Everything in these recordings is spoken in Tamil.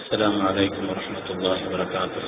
السلام عليكم ورحمة الله وبركاته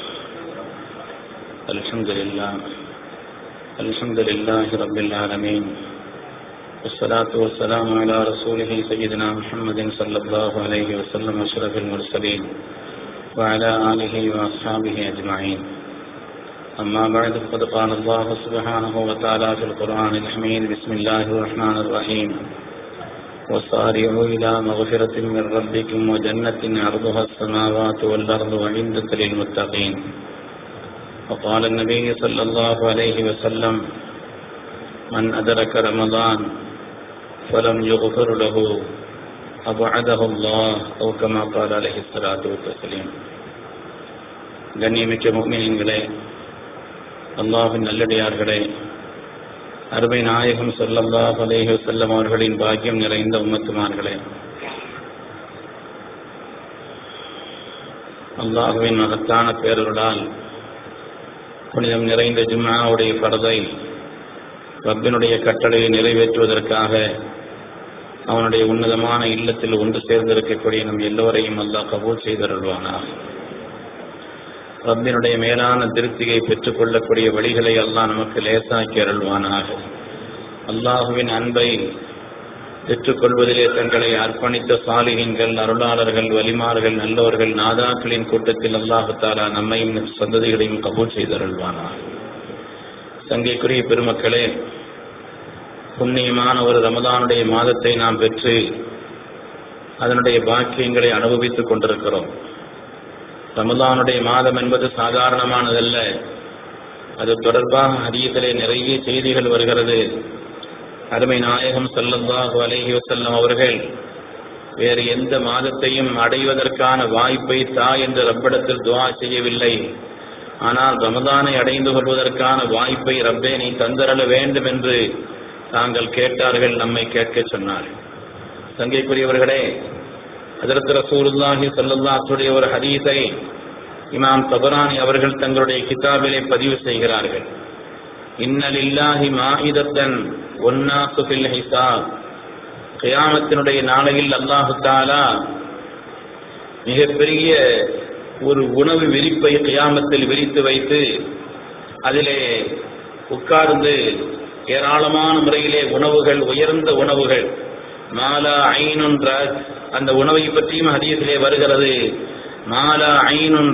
الحمد لله الحمد لله رب العالمين والصلاة والسلام على رسوله سيدنا محمد صلى الله عليه وسلم أشرف المرسلين وعلى آله وأصحابه أجمعين أما بعد فقد قال الله سبحانه وتعالى في القرآن الحميد بسم الله الرحمن الرحيم وصارعوا إلى مغفرة من ربكم وجنة عرضها السماوات والأرض وعندة للمتقين وقال النبي صلى الله عليه وسلم من أدرك رمضان فلم يغفر له أبعده الله أو كما قال عليه الصلاة والتسليم கண்ணியமிக்க முக்மினீன்களே அல்லாஹின் நல்லடியார்களே அருமை நாயகம் சொல்லல்லாஹ் அலேஹி செல்லம் அவர்களின் பாக்கியம் நிறைந்த உம்மத்துமார்களே அல்லாஹுவின் மகத்தான பேரருளால் புனிதம் நிறைந்த ஜும்மாவுடைய பரதை ரப்பினுடைய கட்டளையை நிறைவேற்றுவதற்காக அவனுடைய உன்னதமான இல்லத்தில் ஒன்று சேர்ந்திருக்கக்கூடிய நம் எல்லோரையும் அல்லாஹ் கபூல் செய்தருள்வானாக ரப்பினுடைய மேலான திருப்தியை பெற்றுக் கொள்ளக்கூடிய வழிகளை அல்லாஹ் நமக்கு லேசாக்கி அருள்வானாக அல்லாஹுவின் அன்பை பெற்றுக்கொள்வதிலே தங்களை அர்ப்பணித்த சாலிகங்கள் அருளாளர்கள் வலிமார்கள் நல்லோர்கள் நாதாக்களின் கூட்டத்தில் அல்லாஹு தாலா நம்மையும் சந்ததிகளையும் கபூல் செய்தருள்வானாக சங்கைக்குரிய பெருமக்களே புண்ணியமான ஒரு ரமதானுடைய மாதத்தை நாம் பெற்று அதனுடைய பாக்கியங்களை அனுபவித்துக் கொண்டிருக்கிறோம் ரமதானுடைய மாதம் என்பது சாதாரணமானதல்ல அது தொடர்பாக ஹரியத்திலே நிறைய செய்திகள் வருகிறது அருமை நாயகம் செல்லந்தாகு அலேஹி வசல்லம் அவர்கள் வேறு எந்த மாதத்தையும் அடைவதற்கான வாய்ப்பை தா என்று ரப்பிடத்தில் துவா செய்யவில்லை ஆனால் ரமதானை அடைந்து கொள்வதற்கான வாய்ப்பை ரப்பே நீ தந்தரல வேண்டும் என்று தாங்கள் கேட்டார்கள் நம்மை கேட்க சொன்னார் தங்கைக்குரியவர்களே அதற்கு ரசூலுல்லாஹி சல்லுல்லாஹுடைய ஒரு ஹதீஸை இமாம் தபரானி அவர்கள் தங்களுடைய கிதாபிலே பதிவு செய்கிறார்கள் இன்னலில்லாஹி மாஹிதத்தன் ஒன்னாசு பில் ஹிசாப் கியாமத்தினுடைய நாளையில் அல்லாஹு தாலா மிகப்பெரிய ஒரு உணவு விரிப்பை கியாமத்தில் விரித்து வைத்து அதிலே உட்கார்ந்து ஏராளமான முறையிலே உணவுகள் உயர்ந்த உணவுகள் மாலா ஐனுன் அந்த உணவை பற்றியும் ஹதீஸிலே வருகிறது மாலா ஐனுன்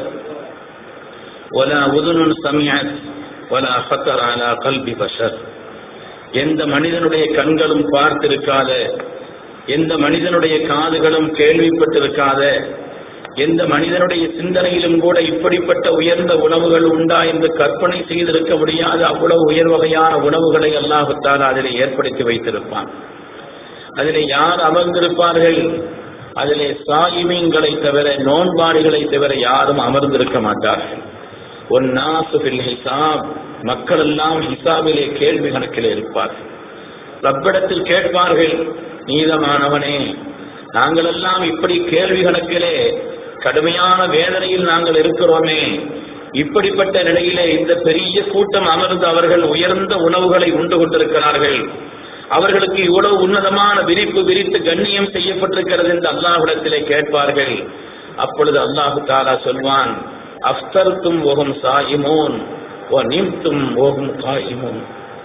ஒலா உதுனுன் சமியத் ஒலா ஃபத்தர் அலா கல்பி பஷர் எந்த மனிதனுடைய கண்களும் பார்த்திருக்காத எந்த மனிதனுடைய காதுகளும் கேள்விப்பட்டிருக்காத எந்த மனிதனுடைய சிந்தனையிலும் கூட இப்படிப்பட்ட உயர்ந்த உணவுகள் உண்டா என்று கற்பனை செய்திருக்க முடியாத அவ்வளவு உயர் வகையான உணவுகளை அல்லாஹுத்தால் அதில் ஏற்படுத்தி வைத்திருப்பான் அதிலே யார் அமர்ந்திருப்பார்கள் அதிலே சாயிமீன்களை தவிர நோன்பாடிகளை தவிர யாரும் அமர்ந்திருக்க மாட்டார்கள் ஒன்னாசுபில் ஹிசாப் மக்கள் எல்லாம் ஹிசாபிலே கேள்வி கணக்கில் இருப்பார்கள் ரப்பிடத்தில் கேட்பார்கள் நீதமானவனே நாங்கள் எல்லாம் இப்படி கேள்வி கணக்கிலே கடுமையான வேதனையில் நாங்கள் இருக்கிறோமே இப்படிப்பட்ட நிலையிலே இந்த பெரிய கூட்டம் அமர்ந்து அவர்கள் உயர்ந்த உணவுகளை உண்டு கொண்டிருக்கிறார்கள் அவர்களுக்கு இவ்வளவு உன்னதமான விரிப்பு விரித்து கண்ணியம் செய்யப்பட்டிருக்கிறது என்று அல்லாஹிடத்திலே கேட்பார்கள் அப்பொழுது அல்லாஹு தாலா சொல்வான் அஃப்தர்த்தும் ஓகும் சாயிமோன் ஓ நிம்தும் ஓகும் காயிமோன்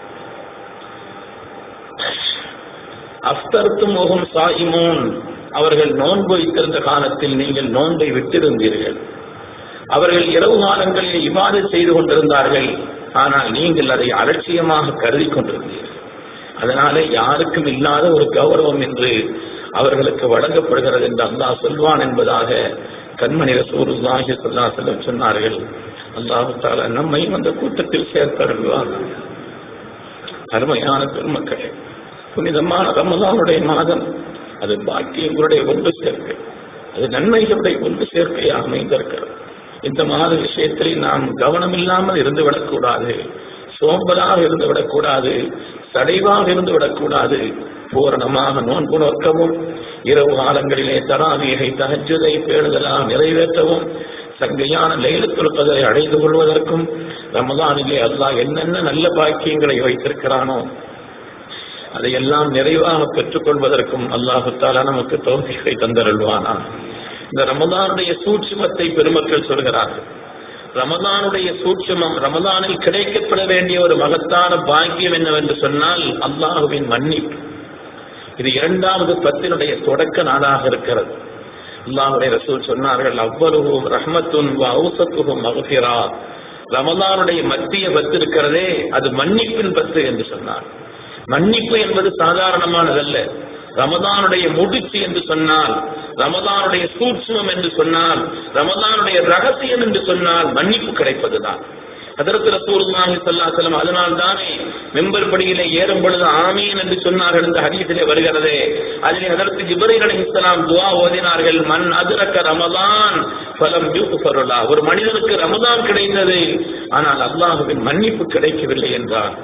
அஃப்தர்த்தும் ஓகும் சாயிமோன் அவர்கள் நோன்பு வைத்திருந்த காலத்தில் நீங்கள் நோன்பை விட்டிருந்தீர்கள் அவர்கள் இரவு காலங்களில் இவ்வாறு செய்து கொண்டிருந்தார்கள் ஆனால் நீங்கள் அதை அலட்சியமாக கருதி கொண்டிருந்தீர்கள் அதனாலே யாருக்கும் இல்லாத ஒரு கௌரவம் என்று அவர்களுக்கு வழங்கப்படுகிறது என்று அல்லாஹ் சொல்வான் என்பதாக கண்மணி ரசூருல்லாஹி சொல்லாசலம் சொன்னார்கள் அல்லாஹு தாலா நம்மையும் அந்த கூட்டத்தில் சேர்த்தருள்வார் அருமையான பெருமக்களே புனிதமான ரமதானுடைய மாதம் அது பாக்கியங்களுடைய ஒன்று சேர்க்கை அது நன்மைகளுடைய ஒன்று சேர்க்கையாக அமைந்திருக்கிறது இந்த மாத விஷயத்தில் நாம் கவனம் இல்லாமல் இருந்து விடக்கூடாது சோம்பலாக இருந்து விடக்கூடாது சடைவாக இருந்து விடக்கூடாது பூரணமாக நோன்பு நோக்கவும் இரவு காலங்களிலே தராவியை தகஜதை பேணுதலாக நிறைவேற்றவும் சங்கையான லைலத்துல் கதரை அடைந்து கொள்வதற்கும் ரமதானிலே அல்லாஹ் என்னென்ன நல்ல பாக்கியங்களை வைத்திருக்கிறானோ அதையெல்லாம் நிறைவாக பெற்றுக் கொள்வதற்கும் அல்லாஹு தாலா நமக்கு தோல்வியை தந்தருள்வானா இந்த ரமதானுடைய சூட்சுமத்தை பெருமக்கள் சொல்கிறார்கள் ரமதானுடைய சூட்சமம் ரமதானில் கிடைக்கப்பட வேண்டிய ஒரு மகத்தான பாக்கியம் என்னவென்று சொன்னால் அல்லாஹுவின் மன்னிப்பு இது இரண்டாவது பத்தினுடைய தொடக்க நாளாக இருக்கிறது அல்லாஹுடைய ரசூல் சொன்னார்கள் அவ்வளவும் ரஹ்மத்துன் அவுசத்துகும் மகசிரா ரமதானுடைய மத்திய பத்து இருக்கிறதே அது மன்னிப்பின் பத்து என்று சொன்னார் மன்னிப்பு என்பது சாதாரணமானதல்ல ரமதானுடைய முடிச்சு என்று சொன்னால் ரமதானுடைய சூட்சுமம் என்று சொன்னால் ரமதானுடைய ரகசியம் என்று சொன்னால் மன்னிப்பு கிடைப்பதுதான் அதற்கு ரசூலுல்லாஹி ஸல்லல்லாஹு அதனால் தானே மெம்பர் படியிலே ஏறும் பொழுது ஆமீன் என்று சொன்னார்கள் இந்த ஹதீஸிலே வருகிறதே அதிலே அதற்கு ஜிப்ரீல் அலைஹிஸ்ஸலாம் துஆ ஓதினார்கள் மன் அதுரக்க ரமலான் ஃபலம் யுக்ஃபருலா ஒரு மனிதனுக்கு ரமதான் கிடைத்தது ஆனால் அல்லாஹ்வின் மன்னிப்பு கிடைக்கவில்லை என்றார்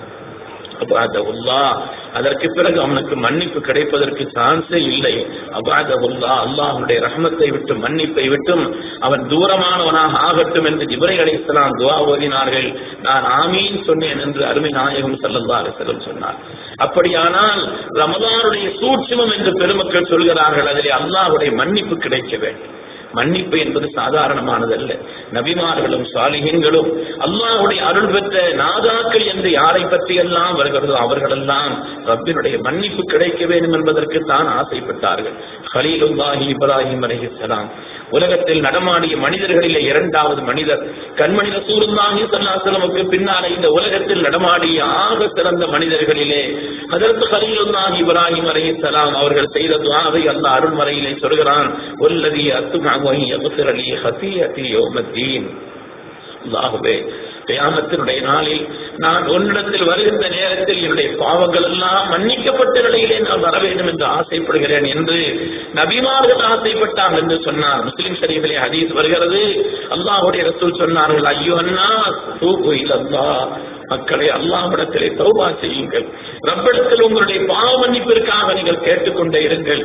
அபாதவுல்லா அதற்கு பிறகு அவனுக்கு மன்னிப்பு கிடைப்பதற்கு சான்ஸே இல்லை அபாதவுல்லா அல்லாஹுடைய ரஹமத்தை விட்டு மன்னிப்பை விட்டும் அவன் தூரமானவனாக ஆகட்டும் என்று ஜிபரை அலைஹிஸ்ஸலாம் துவா ஓதினார்கள் நான் ஆமீன் சொன்னேன் என்று அருமை நாயகம் சல்லல்லா அலிசல்லம் சொன்னார் அப்படியானால் ரமதானுடைய சூட்சுமம் என்று பெருமக்கள் சொல்கிறார்கள் அதிலே அல்லாஹுடைய மன்னிப்பு கிடைக்க வேண்டும் மன்னிப்பு என்பது சாதாரணமானதல்ல நபிமார்களும் சாலிகங்களும் அல்லாஹுடைய அருள் பெற்ற நாதாக்கள் என்று யாரை பற்றி எல்லாம் வருகிறதோ அவர்களெல்லாம் ரப்பினுடைய மன்னிப்பு கிடைக்க வேண்டும் என்பதற்கு தான் ஆசைப்பட்டார்கள் ஹலீலுல்லாஹி இப்ராஹிம் அலைஹிஸ்ஸலாம் உலகத்தில் நடமாடிய மனிதர்களிலே இரண்டாவது மனிதர் கண்மணி ரசூலுல்லாஹி ஸல்லல்லாஹு பின்னாலே இந்த உலகத்தில் நடமாடிய ஆக சிறந்த மனிதர்களிலே அதற்கு ஹலீலுல்லாஹி இப்ராஹிம் அலைஹிஸ்ஸலாம் அவர்கள் செய்த துஆவை அல்லாஹ் அருள்மறையிலே சொல்கிறான் வல்லதி அத்துமா وهي يغفر لي خطيئتي يوم الدين அல்லாஹுவே கயாமத்தினுடைய நாளில் நான் உன்னிடத்தில் வருகின்ற நேரத்தில் என்னுடைய பாவங்கள் எல்லாம் மன்னிக்கப்பட்ட நிலையிலே நான் வர வேண்டும் என்று ஆசைப்படுகிறேன் என்று நபிமார்கள் ஆசைப்பட்டார்கள் என்று சொன்னார் முஸ்லிம் ஷரீஃபிலே ஹதீஸ் வருகிறது அல்லாஹுடைய ரசூல் சொன்னார்கள் ஐயோ அண்ணா தூக்கு இல்லல்லா மக்களை அல்லாஹ்விடத்திலே தௌபா செய்யுங்கள் ரப்பிடத்தில் உங்களுடைய பாவ மன்னிப்பிற்காக நீங்கள் கேட்டுக்கொண்டே இருங்கள்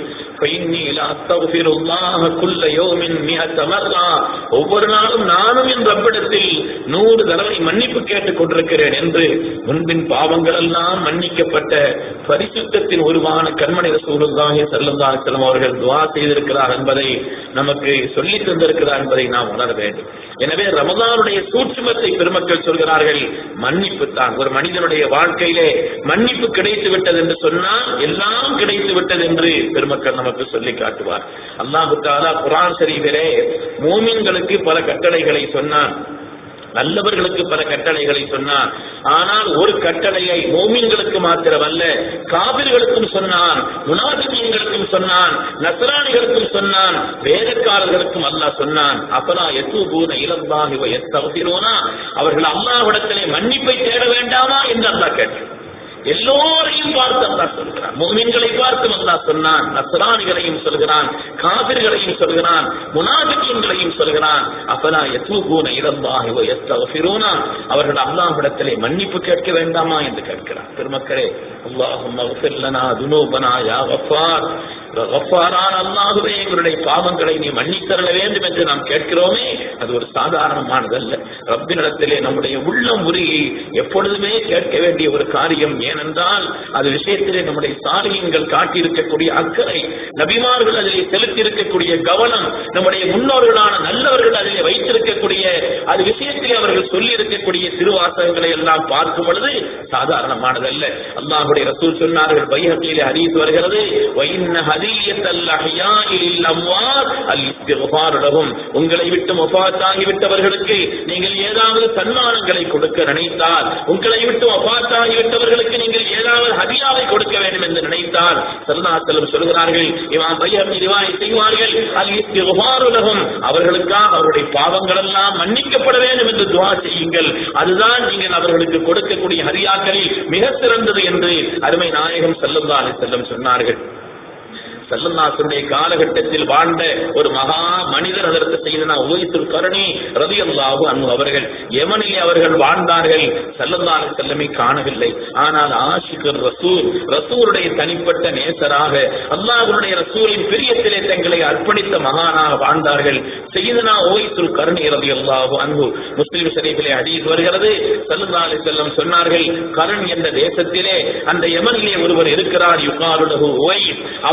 ஒவ்வொரு நாளும் நானும் என் ரப்பிடத்தில் நூறு தடவை மன்னிப்பு கேட்டுக் கொண்டிருக்கிறேன் என்று முன்பின் பாவங்கள் எல்லாம் மன்னிக்கப்பட்ட பரிசுத்தத்தின் உருவான கண்மணி ரசூலுல்லாஹி ஸல்லல்லாஹு அலைஹி அவர்கள் துஆ செய்திருக்கிறார் என்பதை நமக்கு சொல்லி தந்திருக்கிறார் என்பதை நாம் உணர வேண்டும் எனவே ரமதானுடைய சூட்சுமத்தை பெருமக்கள் சொல்கிறார்கள் மன்னிப்பு தான் ஒரு மனிதனுடைய வாழ்க்கையிலே மன்னிப்பு கிடைத்து விட்டது என்று சொன்னால் எல்லாம் கிடைத்து விட்டது என்று பெருமக்கள் நமக்கு சொல்லி காட்டுவார் அல்லாஹு தாலா குரான் ஷரீஃபிலே மூமின்களுக்கு பல கட்டளைகளை சொன்னான் நல்லவர்களுக்கு பல கட்டளைகளை சொன்னான் ஆனால் ஒரு கட்டளையை மோமீன்களுக்கு மாத்திரமல்ல காவிர்களுக்கும் சொன்னான் முனாபிமீன்களுக்கும் சொன்னான் நசராணிகளுக்கும் சொன்னான் வேதக்காரர்களுக்கும் அல்லாஹ் சொன்னான் அப்பனா எத்து பூன இலந்தாகி எத்தவசிரோனா அவர்கள் அல்லாஹ்விடத்திலே மன்னிப்பை தேட வேண்டாமா என்று அல்லாஹ் கேட்டான் எல்லோரையும் பார்த்து அல்லாஹ் சொல்கிறான் முஸ்லிம்களை பார்த்து அல்லாஹ் சொன்னான் நஸ்ரானிகளையும் சொல்கிறான் காபிர்களையும் சொல்கிறான் முனாபிக்கங்களையும் சொல்கிறான் அப்பலா எத்தூபூன இழந்தாகி எஸ்தவசிரோனா அவர்கள் அல்லாஹ்விடத்திலே மன்னிப்பு கேட்க வேண்டாமா என்று கேட்கிறார் பெருமக்களே அல்லாஹும் மகஃபிர்லனா துனூபனா யா கஃபார் கஃபாரான அல்லாஹுவே எங்களுடைய பாவங்களை நீ மன்னித்தரல வேண்டும் என்று நாம் கேட்கிறோமே அது ஒரு சாதாரணமானதல்ல ரப்பினிடத்திலே நம்முடைய உள்ளம் உருகி எப்பொழுதுமே கேட்க வேண்டிய ஒரு காரியம் ஏனென்றால் அது விஷயத்திலே நம்முடைய சாலியங்கள் காட்டியிருக்கக்கூடிய அக்கறை நபிமார்கள் அதிலே செலுத்தியிருக்கக்கூடிய கவனம் நம்முடைய முன்னோர்களான நல்லவர்கள் அதிலே வைத்திருக்கக்கூடிய அது விஷயத்திலே அவர்கள் சொல்லி இருக்கக்கூடிய திருவாசகங்களை எல்லாம் பார்க்கும் பொழுது சாதாரணமானதல்ல அல்லாஹுடைய ரசூல் சொன்னார்கள் பைஹத்திலே ஹரீஸ் வருகிறது வைன்ன ஹதீயத்தல் அஹ்யாஇல் அம்வாத் அல் இஸ்திக்ஃபார் லஹும் உங்களை விட்டு வஃபாத்தாகி விட்டவர்களுக்கு நீங்கள் ஏதாவது சன்மானங்களை கொடுக்க நினைத்தால் உங்களை விட்டு வஃபாத்தாகி விட்டவர்களுக்கு நீங்கள் ஏதாவது ஹதியாவை கொடுக்க வேண்டும் என்று நினைத்தால் சல்லாத்தலம் சொல்கிறார்கள் இமாம் பையர் ரிவாய் செய்வார்கள் அல் இஸ்திக்ஃபார் லஹும் அவர்களுக்காக அவருடைய பாவங்கள் எல்லாம் மன்னிக்கப்பட வேண்டும் என்று துஆ செய்யுங்கள் அதுதான் நீங்கள் அவர்களுக்கு கொடுக்கக்கூடிய ஹரியாக்களில் மிக சிறந்தது என்று அருமை நாயகம் செல்லுல்லா அலி செல்லம் சொன்னார்கள் செல்லநாசனுடைய காலகட்டத்தில் வாழ்ந்த ஒரு மகா மனிதர் அதற்கு செய்தனா உபயத்துல் கருணி ரவி அல்லாஹு அன்பு அவர்கள் எமனிலே அவர்கள் வாழ்ந்தார்கள் செல்லல்லாஹு செல்லமை காணவில்லை ஆனால் ஆஷிகர் ரசூல் ரசூலுடைய தனிப்பட்ட நேசராக அல்லாஹுடைய ரசூலின் பிரியத்திலே தங்களை அர்ப்பணித்த மகானாக வாழ்ந்தார்கள் செய்தனா ஓய்த்துல் கருணி ரவி அல்லாஹு அன்பு முஸ்லிம் ஷரீஃபிலே ஹதீஸ் வருகிறது செல்லல்லாஹு செல்லம் சொன்னார்கள் கரண் என்ற தேசத்திலே அந்த யமனிலே ஒருவர் இருக்கிறார் யுகாருலகு ஓய் அவர்களுக்கு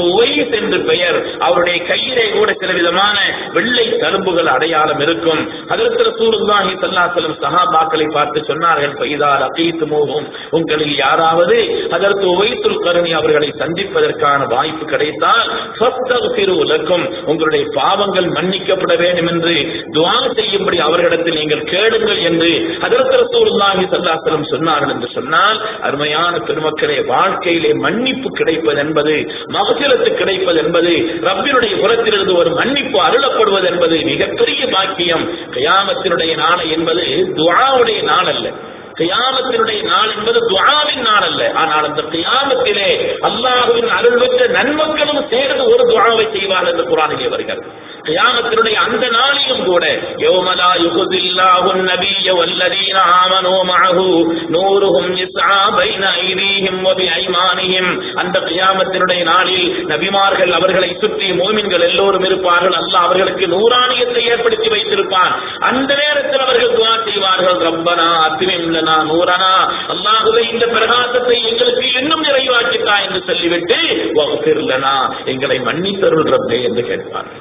உவைஸ் என்று பெயர் அவருடைய கையிலே கூட சில விதமான வெள்ளை தழும்புகள் அடையாளம் இருக்கும் அதற்கு ரசூலுல்லாஹி ஸல்லல்லாஹு சஹாபாக்களை பார்த்து சொன்னார்கள் ஃபைதா லகீத்துமூஹும் உங்களில் யாராவது அதற்கு உவைத்துல் கருணி அவர்களை சந்திப்பதற்கான வாய்ப்பு கிடைத்தால் ஃபஸ்தக்ஃபிரு லக்கும் உங்களுடைய பாவங்கள் மன்னிக்கப்பட வேண்டும் என்று துஆ செய்யும்படி அவர்களிடத்தில் நீங்கள் கேளுங்கள் என்று அதற்கு ரசூலுல்லாஹி ஸல்லல்லாஹு அலைஹி வஸல்லம் சொன்னார்கள் என்று சொன்னால் அருமையான பெருமக்களே வாழ்க்கையிலே மன்னிப்பு கிடைப்பது என்பது மகசிலத்து கிடைப்பது என்பது ரப்பினுடைய புறத்திலிருந்து ஒரு மன்னிப்பு அருளப்படுவது என்பது மிகப்பெரிய பாக்கியம் கயாமத்தினுடைய நாளை என்பது துஆவுடைய நாள் அல்ல கியாமத்தினுடைய நாள் என்பது துஆவின் நாள் அல்ல ஆனால் அந்த கியாமத்திலே அல்லாஹுவின் அருள் பெற்ற நன்மக்களும் சேர்ந்து ஒரு துஆவை செய்வார் என்று குரானிலே வருகிறது கியாமத்தினுடைய அந்த நாளிலும் கூட யௌமலா யுகுதில்லாஹு நபிய வல்லதீன ஆமனூ மஅஹு நூருஹும் யஸ்ஆ பைன ஐதீஹிம் வ பிஐமானிஹிம் அந்த கியாமத்தினுடைய நாளில் நபிமார்கள் அவர்களை சுற்றி மூமின்கள் எல்லோரும் இருப்பார்கள் அல்லாஹ் அவர்களுக்கு நூறானியத்தை ஏற்படுத்தி வைத்திருப்பான் அந்த நேரத்தில் அவர்கள் துஆ செய்வார்கள் ரப்பனா அத்திமிம் லனா நூரனா அல்லாஹுவே இந்த பிரகாசத்தை எங்களுக்கு இன்னும் நிறைவாக்கிட்டா என்று சொல்லிவிட்டு வஃபிர் லனா எங்களை மன்னித்தருள் ரப்பே என்று கேட்பார்கள்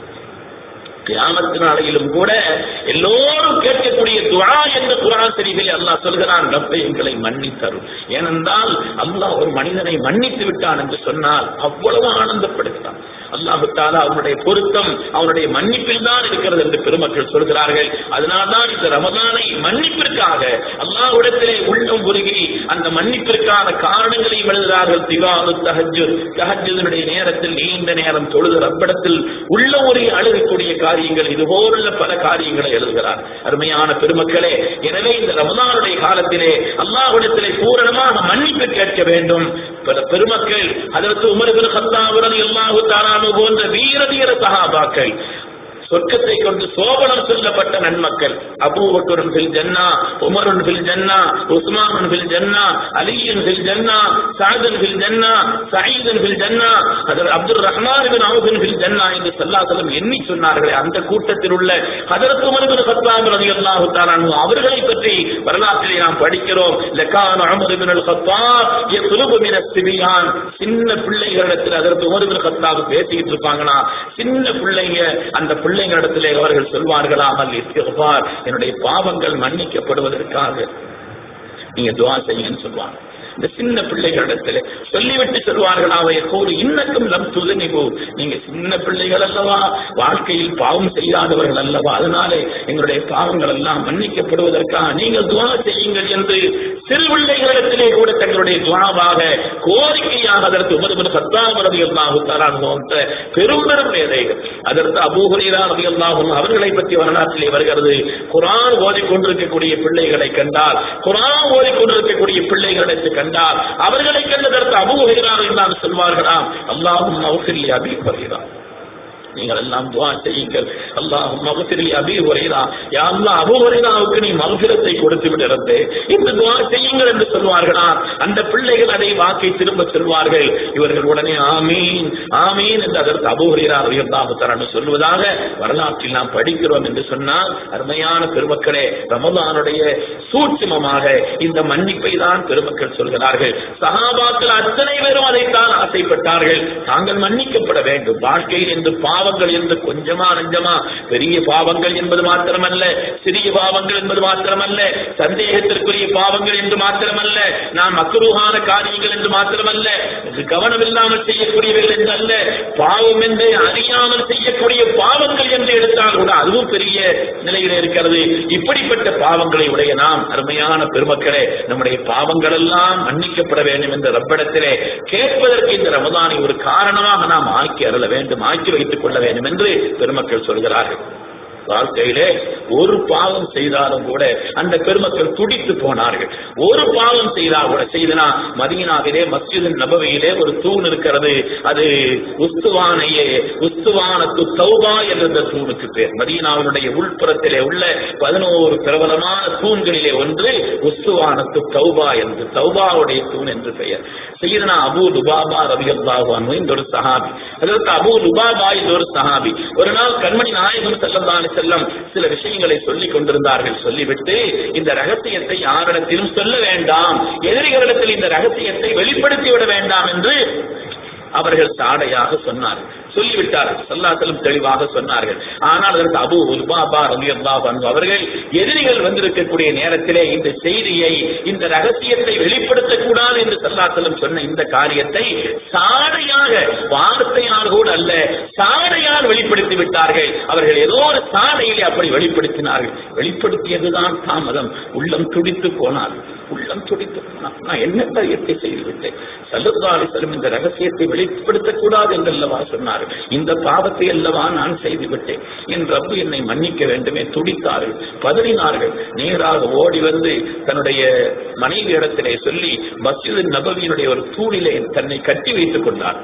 கியாமத்து நாளையிலும் கூட எல்லோரும் கேட்கக்கூடிய துவா என்று குரான் தெரிவில் அல்லாஹ் சொல்கிறான் ரப்பை எங்களை மன்னித்தரும் ஏனென்றால் அல்லாஹ் ஒரு மனிதனை மன்னித்து விட்டான் என்று சொன்னால் அவ்வளவு ஆனந்தப்படுத்தான் அல்லாஹு தாலா அவனுடைய பொருத்தம் அவனுடைய மன்னிப்பில் தான் இருக்கிறது என்று பெருமக்கள் சொல்கிறார்கள் அதனால்தான் இந்த ரமதானை மன்னிப்பிற்காக அல்லாஹ்விடத்திலே உள்ளம் உருகி அந்த மன்னிப்பிற்கான காரணங்களையும் எழுதுகிறார்கள் திவாலு தஹஜு தஹஜுடைய நேரத்தில் நீண்ட நேரம் தொழுது ரப்பிடத்தில் உள்ள ஒரு அழுகக்கூடிய காரியங்கள் இது போலுள்ள பல காரியங்களை எழுதுகிறார் அருமையான பெருமக்களே எனவே இந்த ரமதானுடைய காலத்திலே அல்லாஹ்விடத்திலே பூரணமாக மன்னிப்பு கேட்க வேண்டும் பல பெருமக்கள் அதற்கு உமர்பின் ஹத்தாவுடன் அல்லாஹு தாரானு போன்ற வீர வீர சகாபாக்கள் சொர்க்கத்தை கொண்டு சோபனம் சொல்லப்பட்ட நன்மக்கள் அபூபக்கரும் ஃபில் ஜன்னா உமருன் ஃபில் ஜன்னா உஸ்மான் ஃபில் ஜன்னா அலியின் ஃபில் ஜன்னா சாதன் ஃபில் ஜன்னா சயீதன் ஃபில் ஜன்னா அதில் அப்துல் ரஹ்மான் பின் அவுஃபின் ஃபில் ஜன்னா என்று சல்லாசலம் எண்ணி சொன்னார்களே அந்த கூட்டத்தில் உள்ள ஹதரத் உமர் பின் கத்தாப் ரலியல்லாஹு தஆலா அன்ஹு அவர்களை பற்றி வரலாற்றிலே நாம் படிக்கிறோம் லகான் உமர் பின் அல் கத்தாப் யத்லுபு மின சிபியான் சின்ன பிள்ளைகளிடத்தில் அதற்கு உமர் பின் கத்தாப் பேசிக்கிட்டு இருப்பாங்களா சின்ன பிள்ளைங்க அந்த பிள்ளைங்களிடத்திலே அவர்கள் சொல்வார்களாமல் இஸ்திக்பார் என்னுடைய பாவங்கள் மன்னிக்கப்படுவதற்காக நீங்க துவா செய்யுங்கன்னு சொல்லுவாங்க இந்த சின்ன பிள்ளைகளிடத்துல சொல்லிவிட்டு சொல்வார்களாவே கூறு இன்னக்கும் லம் துதனிபு நீங்க சின்ன பிள்ளைகள் அல்லவா வாழ்க்கையில் பாவம் செய்யாதவர்கள் அல்லவா அதனாலே எங்களுடைய பாவங்கள் எல்லாம் மன்னிக்கப்படுவதற்காக நீங்கள் துவா செய்யுங்கள் என்று சிறு பிள்ளைகளிடத்திலே கூட தங்களுடைய துவாவாக கோரிக்கையாக அதற்கு உமதுமது பத்தாமரதி அல்லாஹு தரான் பெரும் பெரும் மேதைகள் அதற்கு அபூஹுரீரா ரதி அல்லாஹும் அவர்களை பற்றி வரலாற்றிலே வருகிறது குரான் ஓதிக்கொண்டிருக்கக்கூடிய பிள்ளைகளை கண்டால் குரான் ஓதிக்கொண்டிருக்கக்கூடிய பிள்ளைகளிடத்து கண்டால் அவர்களை கண்டதற்கு அபூஹுரீரா என்றால் சொல்வார்களாம் அல்லாஹும் மௌசில்லி அபி வருகிறார் நீங்கள் எல்லாம் துவா செய்யுங்கள் அல்லாஹ் மகசிரி அபி உரைதா யா அல்லாஹ் அபு உரைதாவுக்கு நீ மகசிரத்தை கொடுத்து விடுறது இந்த துவா செய்யுங்கள் என்று சொல்வார்களாம் அந்த பிள்ளைகள் அதை வாக்கை திரும்ப சொல்வார்கள் இவர்கள் உடனே ஆமீன் ஆமீன் என்று அதற்கு அபு உரைதா உயர்ந்தாக தரன்னு சொல்வதாக வரலாற்றில் நாம் படிக்கிறோம் என்று சொன்னால் அருமையான பெருமக்களே ரமதானுடைய சூட்சுமமாக இந்த மன்னிப்பை தான் பெருமக்கள் சொல்கிறார்கள் சகாபாக்கள் அத்தனை பேரும் அதைத்தான் ஆசைப்பட்டார்கள் தாங்கள் மன்னிக்கப்பட வேண்டும் வாழ்க்கையில் என்று பாவங்கள் என்று கொஞ்சமா நஞ்சமா பெரிய பாவங்கள் என்பது மாத்திரமல்ல சிறிய பாவங்கள் என்பது மாத்திரமல்ல சந்தேகத்திற்குரிய பாவங்கள் என்று மாத்திரமல்ல நான் மக்குருகான காரியங்கள் என்று மாத்திரமல்ல கவனம் இல்லாமல் செய்யக்கூடியவர்கள் என்று அல்ல பாவம் என்று அறியாமல் செய்யக்கூடிய பாவங்கள் என்று எடுத்தால் கூட அதுவும் பெரிய நிலையில் இருக்கிறது இப்படிப்பட்ட பாவங்களை உடைய நாம் அருமையான பெருமக்களே நம்முடைய பாவங்கள் எல்லாம் மன்னிக்கப்பட வேண்டும் என்ற ரப்பிடத்திலே கேட்பதற்கு இந்த ரமதானை ஒரு காரணமாக நாம் ஆக்கி அருள வேண்டும் ஆக்கி வைத்துக் கொள்ள வேண்டும் என்று பெருமக்கள் சொல்கிறார்கள் வாழ்க்கையிலே ஒரு பாவம் செய்தாலும் கூட அந்த பெருமக்கள் துடித்து போனார்கள் ஒரு பாவம் செய்தா கூட செய்தனா மதீனாவிலே மஸ்ஜித் நபவியிலே ஒரு தூண் இருக்கிறது அது உஸ்துவானையே உஸ்துவானத்து தௌபா என்ற தூணுக்கு பேர் மதீனாவினுடைய உள்புறத்திலே உள்ள பதினோரு பிரபலமான தூண்களிலே ஒன்று உஸ்துவானத்து தௌபா என்று தௌபாவுடைய தூண் என்று பெயர் செய்தனா அபு லுபாபா ரவி அல்லாஹான் இந்த ஒரு சஹாபி அதற்கு அபு லுபாபா என்ற ஒரு சஹாபி ஒரு நாள் கண்மணி நாயகம் செல்லந்தானே செல்லம் சில விஷயங்களை சொல்லிக் கொண்டிருந்தார்கள் சொல்லிவிட்டு இந்த ரகசியத்தை யாரிடத்திலும் சொல்ல வேண்டாம் எதிரிகளிடத்தில் இந்த ரகசியத்தை வெளிப்படுத்தி விட வேண்டாம் என்று அவர்கள் சாடையாக சொன்னார்கள் சொல்லிவிட்டார்கள் சல்லாசலம் தெளிவாக சொன்னார்கள் ஆனால் அதற்கு அபு உல்பாபா ரவி அவர்கள் எதிரிகள் வந்திருக்கக்கூடிய நேரத்திலே இந்த செய்தியை இந்த ரகசியத்தை வெளிப்படுத்தக்கூடாது என்று சல்லாசலம் சொன்ன இந்த காரியத்தை சாடையாக வார்த்தையால் கூட அல்ல சாடையால் வெளிப்படுத்தி விட்டார்கள் அவர்கள் ஏதோ ஒரு சாடையிலே அப்படி வெளிப்படுத்தினார்கள் வெளிப்படுத்தியதுதான் தாமதம் உள்ளம் துடித்து போனார் உள்ளம் துடித்து போனார் நான் என்ன காரியத்தை செய்துவிட்டேன் சல்லுதாரி செல்லும் இந்த ரகசியத்தை வெளிப்படுத்தக்கூடாது என்றல்லவா சொன்னார் இந்த பாவத்தை அல்லவா நான் செய்துவிட்டேன் என் ரப்பு என்னை மன்னிக்க வேண்டுமே துடித்தார்கள் பதறினார்கள் நேராக ஓடி வந்து தன்னுடைய மனைவி இடத்திலே சொல்லி மஸ்ஜித் நபவியினுடைய ஒரு தூணிலே தன்னை கட்டி வைத்துக் கொண்டார்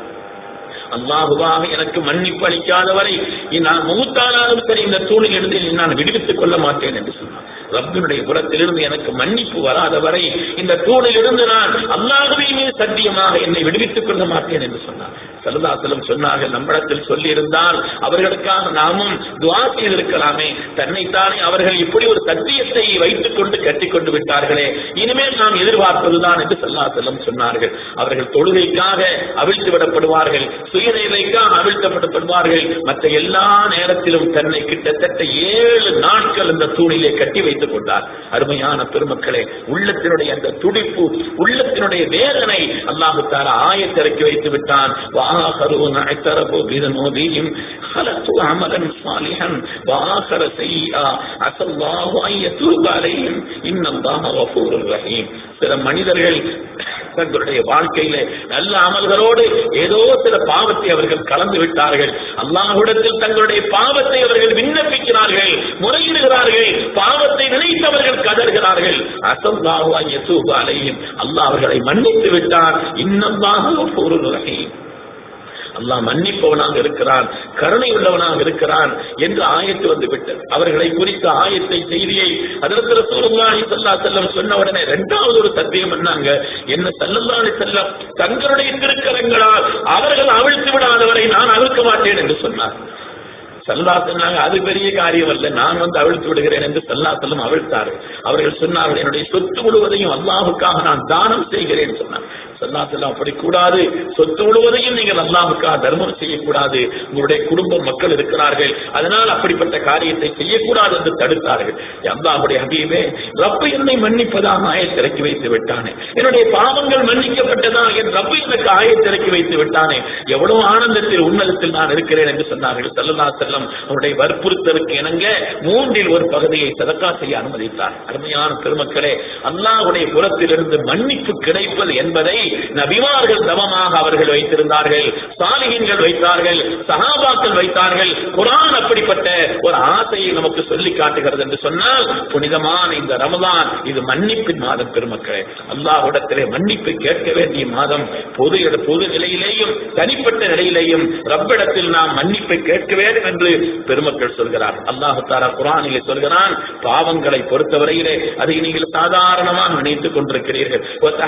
அல்லாஹுவாக எனக்கு மன்னிப்பு அளிக்காதவரை நான் மூத்தானாலும் சரி இந்த தூணில் இருந்து நான் விடுவித்துக் கொள்ள மாட்டேன் என்று சொன்னார் ரப்பினுடைய புறத்திலிருந்து எனக்கு மன்னிப்பு வராத வரை இந்த தூணில் இருந்து நான் அல்லாஹுவே மீது சத்தியமாக என்னை விடுவித்துக் கொள்ள மாட்டேன் என்று சொன்னார் சல்லதாசலம் சொன்னார்கள் நம்மிடத்தில் சொல்லி இருந்தால் அவர்களுக்காக நாமும் துவா செய்திருக்கலாமே தன்னைத்தானே அவர்கள் இப்படி ஒரு சத்தியத்தை வைத்துக் கொண்டு கட்டிக்கொண்டு விட்டார்களே இனிமேல் நாம் எதிர்பார்ப்பதுதான் என்று சல்லாசலம் சொன்னார்கள் அவர்கள் தொழுகைக்காக அவிழ்த்து விடப்படுவார்கள் சுயநேவைக்காக அவிழ்த்தப்படப்படுவார்கள் மற்ற எல்லா நேரத்திலும் தன்னை கிட்டத்தட்ட ஏழு நாட்கள் அந்த தூணிலே கட்டி வைத்துக் கொண்டார் அருமையான பெருமக்களே உள்ளத்தினுடைய அந்த துடிப்பு உள்ளத்தினுடைய வேதனை அல்லாஹு தாரா ஆயத்திறக்கி வைத்து விட்டான் وآخرون اعترفوا بذنوبهم خلقوا عملا صالحا وآخر سيئا عسى الله أن يتوب عليهم إن الله غفور رحيم சில மனிதர்கள் தங்களுடைய வாழ்க்கையில நல்ல அமல்களோடு ஏதோ சில பாவத்தை அவர்கள் கலந்து விட்டார்கள் அல்லாஹ்விடத்தில் தங்களுடைய பாவத்தை அவர்கள் விண்ணப்பிக்கிறார்கள் முறையிடுகிறார்கள் பாவத்தை நினைத்தவர்கள் கதறுகிறார்கள் அசல்லாஹு ஐயசூபு அலையும் அல்லாஹ் அவர்களை மன்னித்து விட்டார் இன்னல்லாக ஒரு ரஹீம் அல்லாஹ் மன்னிப்பவனாக இருக்கிறான் கருணை உள்ளவனாக இருக்கிறான் என்று ஆயத்து வந்து விட்டது அவர்களை குறித்த ஆயத்தை செய்தியை அதற்கு ரசூலுல்லாஹி ஸல்லல்லாஹு அலைஹி வஸல்லம் சொன்ன உடனே இரண்டாவது ஒரு தத்தியம் பண்ணாங்க என்ன ஸல்லல்லாஹு அலைஹி வஸல்லம் தங்களுடைய திருக்கரங்களால் அவர்கள் அவிழ்த்து விடாதவரை நான் அவிழ்க்க மாட்டேன் என்று சொன்னார் சல்லா சொன்னாங்க அது பெரிய காரியம் அல்ல நான் வந்து அவிழ்த்து விடுகிறேன் என்று சல்லா செல்லும் அவிழ்த்தார்கள் அவர்கள் சொன்னார்கள் என்னுடைய சொத்து முழுவதையும் அல்லாஹுக்காக நான் தானம் செய்கிறேன் சொன்னார் சல்லா செல்லம் அப்படி கூடாது சொத்து முழுவதையும் நீங்கள் அல்லாஹுக்காக தர்மம் செய்யக்கூடாது உங்களுடைய குடும்ப மக்கள் இருக்கிறார்கள் அதனால் அப்படிப்பட்ட காரியத்தை செய்யக்கூடாது என்று தடுத்தார்கள் அல்லாஹுடைய ஹபீபே ரப்பு என்னை மன்னிப்பதாக ஆயத்திறக்கி வைத்து விட்டானே என்னுடைய பாவங்கள் மன்னிக்கப்பட்டதா என் ரப்பு எனக்கு ஆயத்திறக்கி வைத்து விட்டானே எவ்வளவு ஆனந்தத்தில் உன்னதத்தில் நான் இருக்கிறேன் என்று சொன்னார்கள் சல்லல்லா செல்லம் அவருடைய வற்புறுத்தலுக்கு இணங்க மூன்றில் ஒரு பகுதியை சதக்கா செய்ய அனுமதித்தார் அருமையான பெருமக்களே அல்லாஹுடைய புறத்திலிருந்து மன்னிப்பு கிடைப்பது என்பதை நபிமார்கள் தவமாக அவர்கள் வைத்திருந்தார்கள் சாலிகின்கள் வைத்தார்கள் சஹாபாக்கள் வைத்தார்கள் குரான் அப்படிப்பட்ட ஒரு ஆசையை நமக்கு சொல்லி காட்டுகிறது என்று சொன்னால் புனிதமான இந்த ரமதான் இது மன்னிப்பின் மாதம் பெருமக்களே அல்லாஹ்விடத்திலே மன்னிப்பை கேட்க வேண்டிய மாதம் பொது பொது நிலையிலேயும் தனிப்பட்ட நிலையிலேயும் ரப்பிடத்தில் நாம் மன்னிப்பை கேட்க வேண்டும் என்று பெருமக்கள் சொல்கிறார் அல்லாஹு தாரா குரானிலே சொல்கிறான் பாவங்களை பொறுத்தவரையிலே அதை நீங்கள் சாதாரணமாக நினைத்துக் கொண்டிருக்கிறீர்கள்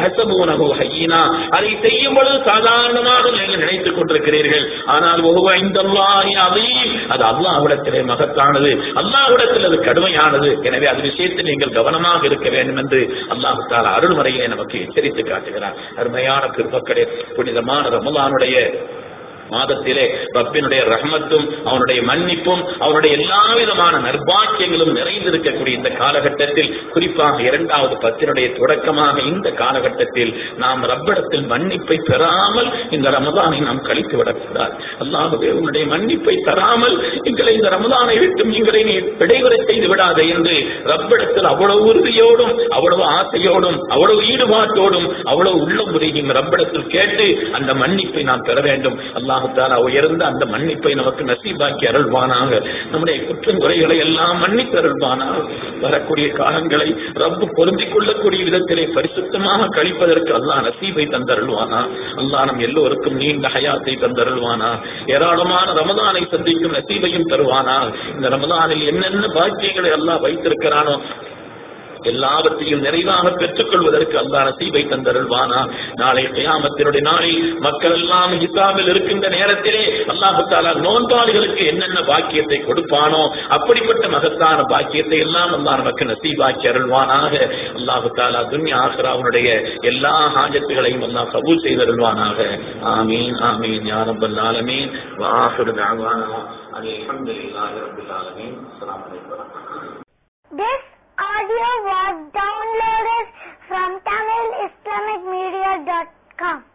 அதை செய்யும் பொழுது சாதாரணமாக நீங்கள் நினைத்துக் கொண்டிருக்கிறீர்கள் ஆனால் அது அல்லாஹ்விடத்திலே மகத்தானது அல்லாஹ்விடத்தில் அது கடுமையானது எனவே அது விஷயத்தில் நீங்கள் கவனமாக இருக்க வேண்டும் என்று அல்லாஹு தாலா அருள்முறையை நமக்கு எச்சரித்து காட்டுகிறார் அருமையான பிற்பக்கடே புனிதமான ரமலானுடைய மாதத்திலே ரப்பினுடைய ரஹமத்தும் அவனுடைய மன்னிப்பும் அவனுடைய எல்லா விதமான நர்பாக்கியங்களும் நிறைந்திருக்கக்கூடிய இந்த காலகட்டத்தில் குறிப்பாக இரண்டாவது பத்தினுடைய தொடக்கமாக இந்த காலகட்டத்தில் நாம் ரப்பிடத்தில் மன்னிப்பை பெறாமல் இந்த ரமதானை நாம் கழித்து விடக்கூடாது அல்லாஹுவே உன்னுடைய மன்னிப்பை தராமல் எங்களை இந்த ரமதானை விட்டும் எங்களை நீ விடைவரை செய்து விடாதே என்று ரப்பிடத்தில் அவ்வளவு உறுதியோடும் அவ்வளவு ஆசையோடும் அவ்வளவு ஈடுபாட்டோடும் அவ்வளவு உள்ளம் உருகியும் ரப்பிடத்தில் கேட்டு அந்த மன்னிப்பை நாம் பெற வேண்டும் அல்லாஹ் அல்லாஹால உயர்ந்த அந்த மன்னிப்பை நமக்கு நசீபாக்கி அருள்வானாக நம்முடைய குற்றங்குறைகளை எல்லாம் மன்னித்து அருள்வானாக வரக்கூடிய காலங்களை ரப்பு பொருந்திக் கொள்ளக்கூடிய விதத்திலே பரிசுத்தமாக கழிப்பதற்கு அல்லாஹ் நசீபை தந்தருள்வானா அல்லாஹ் நம் எல்லோருக்கும் நீண்ட ஹயாத்தை தந்தருள்வானா ஏராளமான ரமதானை சந்திக்கும் நசீபையும் தருவானா இந்த ரமதானில் என்னென்ன பாக்கியங்களை அல்லாஹ் வைத்திருக்கிறானோ எல்லாவற்றையும் நிறைவாக பெற்றுக் கொள்வதற்கு அல்லாஹ் நசீபை தந்தருள்வானா நாளை கியாமத்தினுடைய நாளில் மக்கள் எல்லாம் ஹிசாபில் இருக்கின்ற நேரத்திலே அல்லாஹு தாலா நோன்பாளிகளுக்கு என்னென்ன பாக்கியத்தை கொடுப்பானோ அப்படிப்பட்ட மகத்தான பாக்கியத்தை எல்லாம் அல்லாஹ் நமக்கு நசீபாக்கி அருள்வானாக அல்லாஹு தாலா துன்யா ஆசிராவுடைய எல்லா ஹாஜத்துகளையும் அல்லாஹ் கபூல் செய்தருள்வானாக ஆமீன் ஆமீன் யா ரப்பல் ஆலமீன் வாஹிரு தஅவானா அல்ஹம்துலில்லாஹி ரப்பில் ஆலமீன் அஸ்ஸலாமு அலைக்கும் வரஹ்மத்துல்லாஹி This audio was downloaded from TamilIslamicMedia.com.